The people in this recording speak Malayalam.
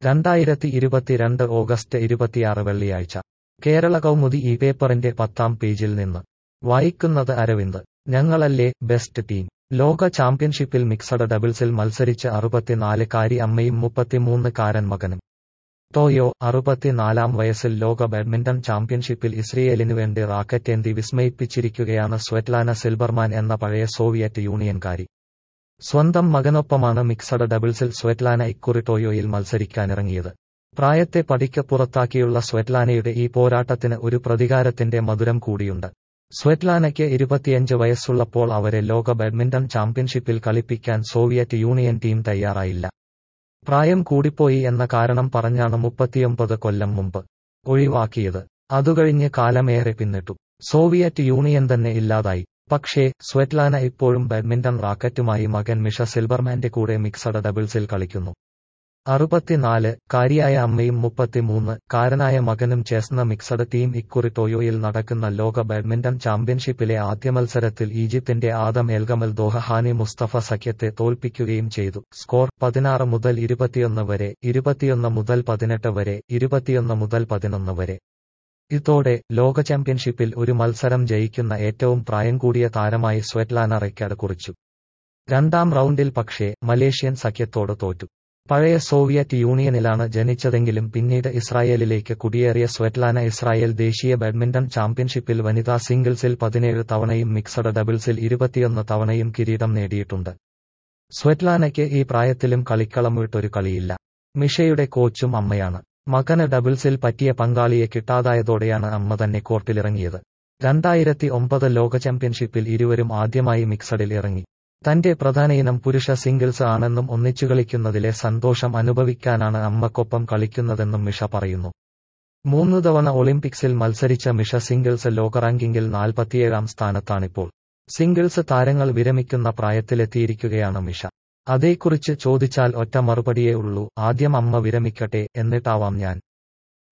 രണ്ടായിരത്തി ഇരുപത്തിരണ്ട് ഓഗസ്റ്റ് ഇരുപത്തിയാറ് വെള്ളിയാഴ്ച കേരള കൗമുദി ഈ പേപ്പറിന്റെ പത്താം പേജിൽ നിന്ന് വായിക്കുന്നത് അരവിന്ദ് ഞങ്ങളല്ലേ ബെസ്റ്റ് ടീം ലോക ചാമ്പ്യൻഷിപ്പിൽ മിക്സഡ് ഡബിൾസിൽ മത്സരിച്ച അറുപത്തിനാലുകാരി അമ്മയും മുപ്പത്തിമൂന്നുകാരൻ മകനും ടോയോ അറുപത്തിനാലാം വയസ്സിൽ ലോക ബാഡ്മിന്റൺ ചാമ്പ്യൻഷിപ്പിൽ ഇസ്രയേലിനു വേണ്ടി റാക്കറ്റേന്തി വിസ്മയിപ്പിച്ചിരിക്കുകയാണ് സ്വെറ്റ്ലാന സിൽബർമാൻ എന്ന പഴയ സോവിയറ്റ് യൂണിയൻകാരി സ്വന്തം മകനൊപ്പമാണ് മിക്സഡ് ഡബിൾസിൽ സ്വെറ്റ്ലാന ഇക്കുറി ടോയോയിൽ മത്സരിക്കാനിറങ്ങിയത് പ്രായത്തെ പടിക്ക് പുറത്താക്കിയുള്ള സ്വെറ്റ്ലാനയുടെ ഈ പോരാട്ടത്തിന് ഒരു പ്രതികാരത്തിന്റെ മധുരം കൂടിയുണ്ട് സ്വെറ്റ്ലാനയ്ക്ക് ഇരുപത്തിയഞ്ച് വയസ്സുള്ളപ്പോൾ അവരെ ലോക ബാഡ്മിന്റൺ ചാമ്പ്യൻഷിപ്പിൽ കളിപ്പിക്കാൻ സോവിയറ്റ് യൂണിയൻ ടീം തയ്യാറായില്ല പ്രായം കൂടിപ്പോയി എന്ന കാരണം പറഞ്ഞാണ് മുപ്പത്തിയൊമ്പത് കൊല്ലം മുമ്പ് ഒഴിവാക്കിയത് അതുകഴിഞ്ഞ് കാലമേറെ പിന്നിട്ടു സോവിയറ്റ് യൂണിയൻ തന്നെ ഇല്ലാതായി പക്ഷേ സ്വെറ്റ്ലാന ഇപ്പോഴും ബാഡ്മിന്റൺ റാക്കറ്റുമായി മകൻ മിഷ സിൽബർമാന്റെ കൂടെ മിക്സഡ് ഡബിൾസിൽ കളിക്കുന്നു അറുപത്തിനാല് കാരിയായ അമ്മയും മുപ്പത്തിമൂന്ന് കാരനായ മകനും ചേർന്ന മിക്സഡ് ടീം ഇക്കുറി ടോയോയിൽ നടക്കുന്ന ലോക ബാഡ്മിന്റൺ ചാമ്പ്യൻഷിപ്പിലെ ആദ്യ മത്സരത്തിൽ ഈജിപ്തിന്റെ ആദം എൽഗമൽ ദോഹഹാനി മുസ്തഫ സഖ്യത്തെ തോൽപ്പിക്കുകയും ചെയ്തു സ്കോർ പതിനാറ് മുതൽ ഇരുപത്തിയൊന്ന് വരെ ഇരുപത്തിയൊന്ന് മുതൽ പതിനെട്ട് വരെ ഇരുപത്തിയൊന്ന് മുതൽ പതിനൊന്ന് വരെ ഇതോടെ ലോക ചാമ്പ്യൻഷിപ്പിൽ ഒരു മത്സരം ജയിക്കുന്ന ഏറ്റവും പ്രായം കൂടിയ താരമായി സ്വെറ്റ്ലാന റെക്കോർഡ് കുറിച്ചു രണ്ടാം റൗണ്ടിൽ പക്ഷേ മലേഷ്യൻ സഖ്യത്തോട് തോറ്റു പഴയ സോവിയറ്റ് യൂണിയനിലാണ് ജനിച്ചതെങ്കിലും പിന്നീട് ഇസ്രായേലിലേക്ക് കുടിയേറിയ സ്വെറ്റ്ലാന ഇസ്രായേൽ ദേശീയ ബാഡ്മിന്റൺ ചാമ്പ്യൻഷിപ്പിൽ വനിതാ സിംഗിൾസിൽ പതിനേഴ് തവണയും മിക്സഡ് ഡബിൾസിൽ ഇരുപത്തിയൊന്ന് തവണയും കിരീടം നേടിയിട്ടുണ്ട് സ്വെറ്റ്ലാനയ്ക്ക് ഈ പ്രായത്തിലും കളിക്കളം വിട്ടൊരു കളിയില്ല മിഷയുടെ കോച്ചും അമ്മയാണ് മകന് ഡബിൾസിൽ പറ്റിയ പങ്കാളിയെ കിട്ടാതായതോടെയാണ് അമ്മ തന്നെ കോർട്ടിലിറങ്ങിയത് രണ്ടായിരത്തി ഒമ്പത് ലോക ചാമ്പ്യൻഷിപ്പിൽ ഇരുവരും ആദ്യമായി മിക്സഡിൽ ഇറങ്ങി തന്റെ പ്രധാന ഇനം പുരുഷ സിംഗിൾസ് ആണെന്നും ഒന്നിച്ചു കളിക്കുന്നതിലെ സന്തോഷം അനുഭവിക്കാനാണ് അമ്മക്കൊപ്പം കളിക്കുന്നതെന്നും മിഷ പറയുന്നു മൂന്നു തവണ ഒളിമ്പിക്സിൽ മത്സരിച്ച മിഷ സിംഗിൾസ് ലോക റാങ്കിങ്ങിൽ നാൽപ്പത്തിയേഴാം സ്ഥാനത്താണിപ്പോൾ സിംഗിൾസ് താരങ്ങൾ വിരമിക്കുന്ന പ്രായത്തിലെത്തിയിരിക്കുകയാണ് മിഷ അതേക്കുറിച്ച് ചോദിച്ചാൽ ഒറ്റ മറുപടിയേ ഉള്ളൂ ആദ്യം അമ്മ വിരമിക്കട്ടെ എന്നിട്ടാവാം ഞാൻ